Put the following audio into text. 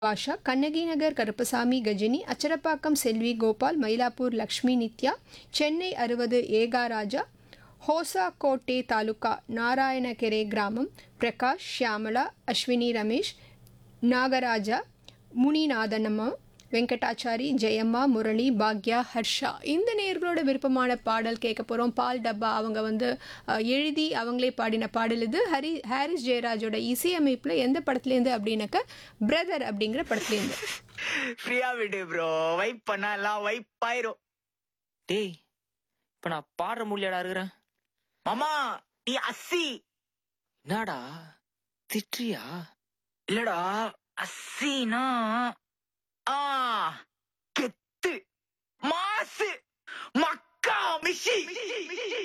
பாஷா கண்ணகி நகர் கருப்பசாமி கஜினி அச்சரப்பாக்கம் செல்வி கோபால் மயிலாப்பூர் லக்ஷ்மி நித்யா சென்னை அறுபது ஏகாராஜா ஹோசாகோட்டே தாலுகா நாராயணகெரே கிராமம் பிரகாஷ் ஷியாமலா அஸ்வினி ரமேஷ் நாகராஜா முனிநாதனம்மா வெங்கடாச்சாரி ஜெயம்மா முரளி பாக்யா ஹர்ஷா இந்த நேர்களோட விருப்பமான பாடல் கேட்க போகிறோம் பால் டப்பா அவங்க வந்து அஹ், எழுதி அவங்களே பாடின பாடல் இது ஹரி ஹாரிஸ் ஜெயராஜோட இசையமைப்பில் எந்த படத்துலேருந்து அப்படின்னாக்க பிரதர் அப்படிங்கிற படத்துலேருந்து ஃப்ரீயா விடு ப்ரோ வைப் பண்ணா எல்லாம் வைப் ஆயிரும் டேய் இப்ப நான் பாடுற முடியாடா இருக்கிறேன் மாமா நீ அஸ்ஸி என்னடா திட்டுறியா இல்லடா அஸ்ஸினா ஆ கெத்து மாசு மக்கா மிஷி